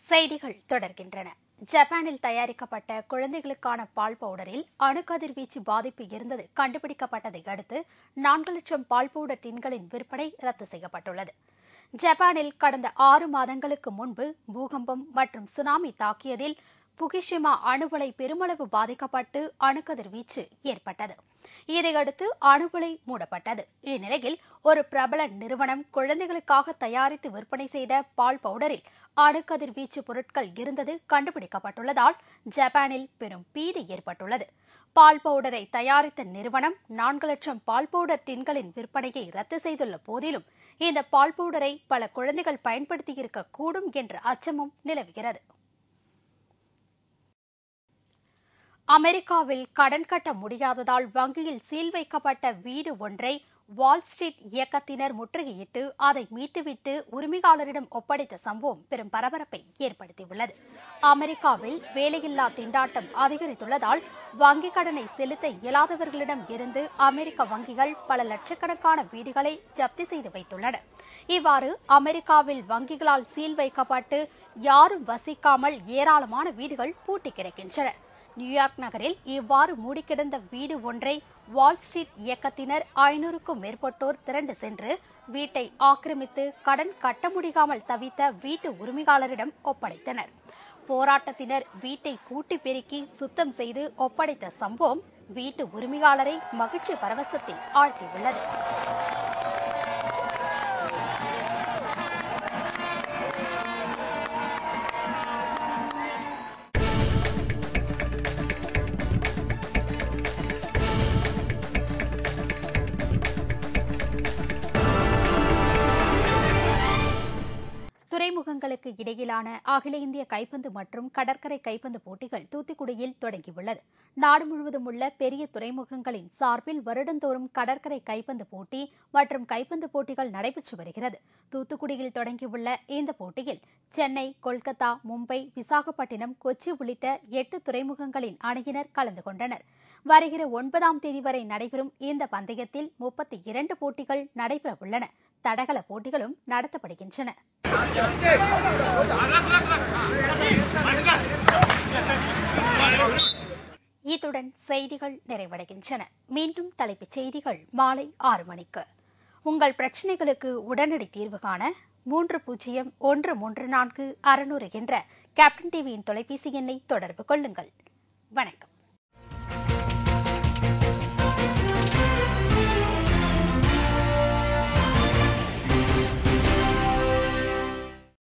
செய்திகள் தொடர்கின்றன ஜப்பானில் தயாரிக்கப்பட்ட குழந்தைகளுக்கான பால் பவுடரில் அணுக்கதிர்வீச்சு பாதிப்பு இருந்தது கண்டுபிடிக்கப்பட்டதை அடுத்து நான்கு லட்சம் பால் பவுடர் டின்களின் விற்பனை ரத்து செய்யப்பட்டுள்ளது ஜப்பானில் கடந்த ஆறு மாதங்களுக்கு முன்பு பூகம்பம் மற்றும் சுனாமி தாக்கியதில் புகிஷிமா அணுவலை பெருமளவு பாதிக்கப்பட்டு அணுக்கதிர்வீச்சு ஏற்பட்டது இதையடுத்து அணுவலை மூடப்பட்டது இந்நிலையில் ஒரு பிரபல நிறுவனம் குழந்தைகளுக்காக தயாரித்து விற்பனை செய்த பால் பவுடரில் அணுக்கதிர்வீச்சு பொருட்கள் இருந்தது கண்டுபிடிக்கப்பட்டுள்ளதால் ஜப்பானில் பெரும் பீதி ஏற்பட்டுள்ளது பால் பவுடரை தயாரித்த நிறுவனம் நான்கு லட்சம் பால் பவுடர் டின்களின் விற்பனையை ரத்து செய்துள்ள போதிலும் இந்த பால் பவுடரை பல குழந்தைகள் பயன்படுத்தியிருக்க கூடும் என்ற அச்சமும் நிலவுகிறது அமெரிக்காவில் கடன் கட்ட முடியாததால் வங்கியில் சீல் வைக்கப்பட்ட வீடு ஒன்றை வால் ஸ்ட்ரீட் இயக்கத்தினர் முற்றுகையிட்டு அதை மீட்டுவிட்டு உரிமையாளரிடம் ஒப்படைத்த சம்பவம் பெரும் பரபரப்பை ஏற்படுத்தியுள்ளது அமெரிக்காவில் வேலையில்லா திண்டாட்டம் அதிகரித்துள்ளதால் வங்கிக் கடனை செலுத்த இயலாதவர்களிடம் இருந்து அமெரிக்க வங்கிகள் பல லட்சக்கணக்கான வீடுகளை ஜப்தி செய்து வைத்துள்ளன இவ்வாறு அமெரிக்காவில் வங்கிகளால் சீல் வைக்கப்பட்டு யாரும் வசிக்காமல் ஏராளமான வீடுகள் பூட்டி கிடக்கின்றன நியூயார்க் நகரில் இவ்வாறு மூடிக்கிடந்த வீடு ஒன்றை வால் ஸ்ட்ரீட் இயக்கத்தினர் ஐநூறுக்கும் மேற்பட்டோர் திரண்டு சென்று வீட்டை ஆக்கிரமித்து கடன் கட்ட முடியாமல் தவித்த வீட்டு உரிமையாளரிடம் ஒப்படைத்தனர் போராட்டத்தினர் வீட்டை கூட்டி பெருக்கி சுத்தம் செய்து ஒப்படைத்த சம்பவம் வீட்டு உரிமையாளரை மகிழ்ச்சி பரவசத்தில் ஆழ்த்தியுள்ளது துறைமுகங்களுக்கு இடையிலான அகில இந்திய கைப்பந்து மற்றும் கடற்கரை கைப்பந்து போட்டிகள் தூத்துக்குடியில் தொடங்கியுள்ளது நாடு முழுவதும் உள்ள பெரிய துறைமுகங்களின் சார்பில் வருடந்தோறும் கடற்கரை கைப்பந்து போட்டி மற்றும் கைப்பந்து போட்டிகள் நடைபெற்று வருகிறது தூத்துக்குடியில் தொடங்கியுள்ள இந்த போட்டியில் சென்னை கொல்கத்தா மும்பை விசாகப்பட்டினம் கொச்சி உள்ளிட்ட எட்டு துறைமுகங்களின் அணியினர் கலந்து கொண்டனர் வருகிற ஒன்பதாம் தேதி வரை நடைபெறும் இந்த பந்தயத்தில் முப்பத்தி இரண்டு போட்டிகள் நடைபெற உள்ளன தடகள போட்டிகளும் நடத்தப்படுகின்றன இத்துடன் செய்திகள் நிறைவடைகின்றன மீண்டும் தலைப்புச் செய்திகள் மாலை ஆறு மணிக்கு உங்கள் பிரச்சினைகளுக்கு உடனடி தீர்வு காண மூன்று பூஜ்ஜியம் ஒன்று மூன்று நான்கு அறுநூறு என்ற கேப்டன் டிவியின் தொலைபேசி எண்ணை தொடர்பு கொள்ளுங்கள் வணக்கம்